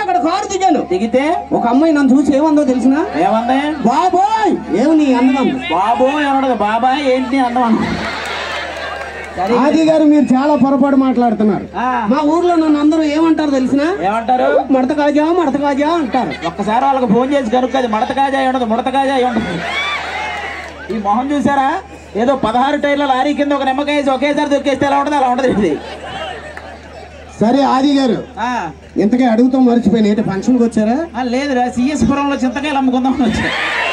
అక్కడ కారు దిగాను దిగితే ఒక అమ్మాయి నన్ను చూసి ఏమందో తెలిసిన ఏమంది బాబోయ్ ఏమి నీ అందం బాబు ఏమన్నది బాబాయ్ ఏంటి అన్నం అన్న సరే ఆది గారు మీరు చాలా పొరపాటు మాట్లాడుతున్నారు ఆ, మా ఊర్లో నన్ను అందరూ ఏమంటారు తెలిసిన ఏమంటారు మడత కాజా మడత కాజా అంటారు ఒక్కసారి వాళ్ళకి ఫోన్ చేసి కనుక్క అది మడత కాజా అయి ఉండదు ముడత కాజా అయి ఉండదు ఈ మొహం చూసారా ఏదో పదహారు టైర్ల లారీ కింద ఒక నిమ్మకాయ వేసి ఒకేసారి దొక్కేస్తే ఎలా ఉండదు అలా ఉండదు ఇది సరే ఆది గారు ఆ, ఇంతకీ అడుగుతూ మర్చిపోయిన ఏంటి ఫంక్షన్కి వచ్చారా ఆ, లేదురా సిఎస్ పురంలో చింతకాయలు అమ్ముకుందామని వచ్చా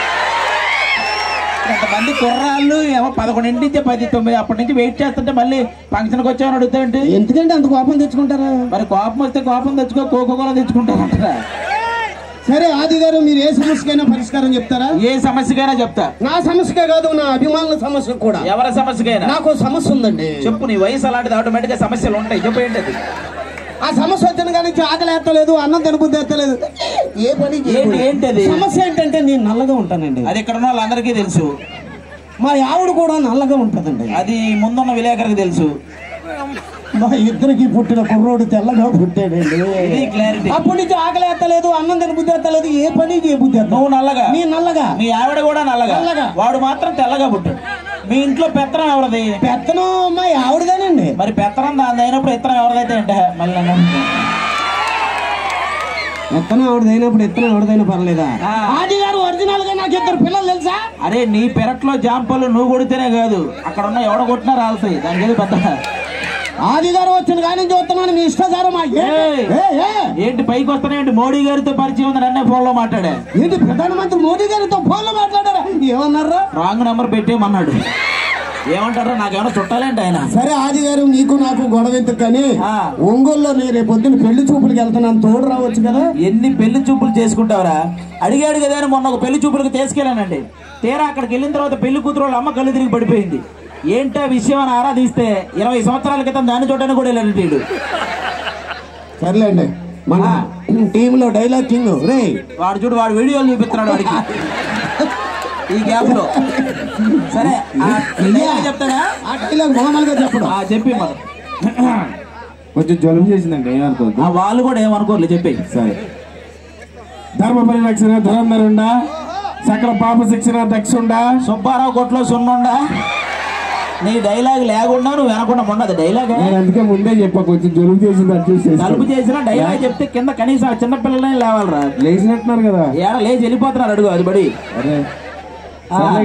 కొంతమంది కుర్రాళ్ళు ఏమో పదకొండింటి నుంచి పది తొమ్మిది అప్పటి నుంచి వెయిట్ చేస్తుంటే మళ్ళీ ఫంక్షన్కి వచ్చామని అడుగుతాంటి ఎందుకంటే అంత కోపం తెచ్చుకుంటారా మరి కోపం వస్తే కోపం తెచ్చుకో కోకో కోలా తెచ్చుకుంటారంటారా సరే ఆది గారు మీరు ఏ సమస్యకైనా పరిష్కారం చెప్తారా ఏ సమస్యకైనా చెప్తా నా సమస్యకే కాదు నా అభిమానుల సమస్య కూడా ఎవరి సమస్యకైనా నాకు ఓ సమస్య ఉందండి చెప్పు నీ వయసు అలాంటిది ఆటోమేటిక్ గా సమస్యలు ఉంటాయి చెప్పు ఏంటది ఆ సమస్య వచ్చిన కానీ ఆకలి ఎత్తలేదు అన్నం తినబుద్ధి ఎత్తలేదు ఏ పని ఏంటి చేయకూడదు. ఏంటది సమస్య ఏంటంటే నేను నల్లగా ఉంటానండి అది ఇక్కడ ఉన్న వాళ్ళందరికీ తెలుసు మా ఆవిడ కూడా నల్లగా ఉంటుందండి అది ముందున్న విలేకరికి తెలుసు మా ఇద్దరికి పుట్టిన కుర్రోడు తెల్లగా పుట్టాడండి ఇది క్లారిటీ అప్పటి నుంచి ఆకలి ఎత్తలేదు అన్నం తినబుద్ధి ఎత్తలేదు ఏ పని చేయబుద్ధి ఎత్తలేదు నువ్వు నల్లగా నీ నల్లగా మీ ఆవిడ కూడా నల్లగా నల్లగా. వాడు మాత్రం తెల్లగా పుట్టాడు మీ ఇంట్లో పెత్తనం ఎవరిది పెత్తనం మా ఆవిడదేనండి మరి పెత్తనం దాని అయినప్పుడు ఇత్తనం ఎవరిదైతే అంటే మళ్ళీ నన్ను ఎత్తనం ఆవిడదైనప్పుడు ఎత్తనం ఆవిడదైనా పర్లేదా ఆ. ఆది గారు ఒరిజినల్ గా నాకు ఇద్దరు పిల్లలు తెలుసా అరే నీ పెరట్లో జాంపలు నువ్వు కొడితేనే కాదు అక్కడ ఉన్న ఎవడ కొట్టినా రాలుతాయి దానికి ఏదో పెద్ద ఆది గారు వచ్చిన కానీ చూస్తున్నాను మీ ఇష్టాచారం ఏయ్. ఏంటి ఏంటి పైకి వస్తున్నాయండి మోడీ గారితో పరిచయం ఉంది నన్నే ఫోన్ లో మాట్లాడా ప్రధానమంత్రి మోదీ గారితో ఫోన్లో మాట్లాడారా ఏమన్నారా రాంగ్ నెంబర్ పెట్టేయమన్నాడు ఏమంటారా నాకేమైనా చుట్టాలేంటి ఆయన సరే ఆది గారు నీకు నాకు గొడవ ఎందుకు కానీ ఆ. ఒంగోలులో నేను రేపు పొద్దున్న పెళ్లి చూపులకు వెళ్తున్నాను తోడు రావచ్చు కదా ఎన్ని పెళ్లి చూపులు చేసుకుంటావరా అడిగాడు కదా అని మొన్న ఒక పెళ్లి చూపులకు తీసుకెళ్ళానండి తీరా అక్కడికి వెళ్ళిన తర్వాత పెళ్లి కూతురు వాళ్ళ అమ్మ కళ్ళు తిరిగి పడిపోయింది ఏంటా విషయం అని ఆరాధిస్తే ఇరవై సంవత్సరాల క్రితం దాన్ని చూడడానికి కూడా వెళ్ళాడు వీడు. సర్లేండి మన టీంలో డైలాగ్ కింగ్ రే వాడు చూడు వాడు వీడియోలు చూపిస్తున్నాడు వాడికి ఈ గ్యాప్ లో సరే ఆ dialogue చెప్తాడా ఆ డైలాగ్ మామూలుగా చెప్పడం ఆ, చెప్పి మరి కొంచెం జలుబు చేసిందండి ఏమనుకోవద్దు ఆ వాళ్ళు కూడా ఏమనుకోర్లే చెప్పి సరే ధర్మ పరిరక్షణ ధురంధరుండ సకల పాప శిక్షణ దక్షుండ సుబ్బారావు కొట్లో సున్నుండా నీ డైలాగ్ లేకుండా నువ్వు వినకుండా ఉండదు డైలాగ్ నేను అందుకే ముందే చెప్పా కొంచెం జలుబు చేసింది అడ్జస్ట్ తలుపు చేసి చేసిన డైలాగ్ చెప్తే కింద కనీసం ఆ చిన్న పిల్లలనే లేవాలరా లేచినట్టున్నారు కదా ఏడ లేచి వెళ్ళిపోతున్నారు అడుగు అది బడి అరే ఆ. సర్లే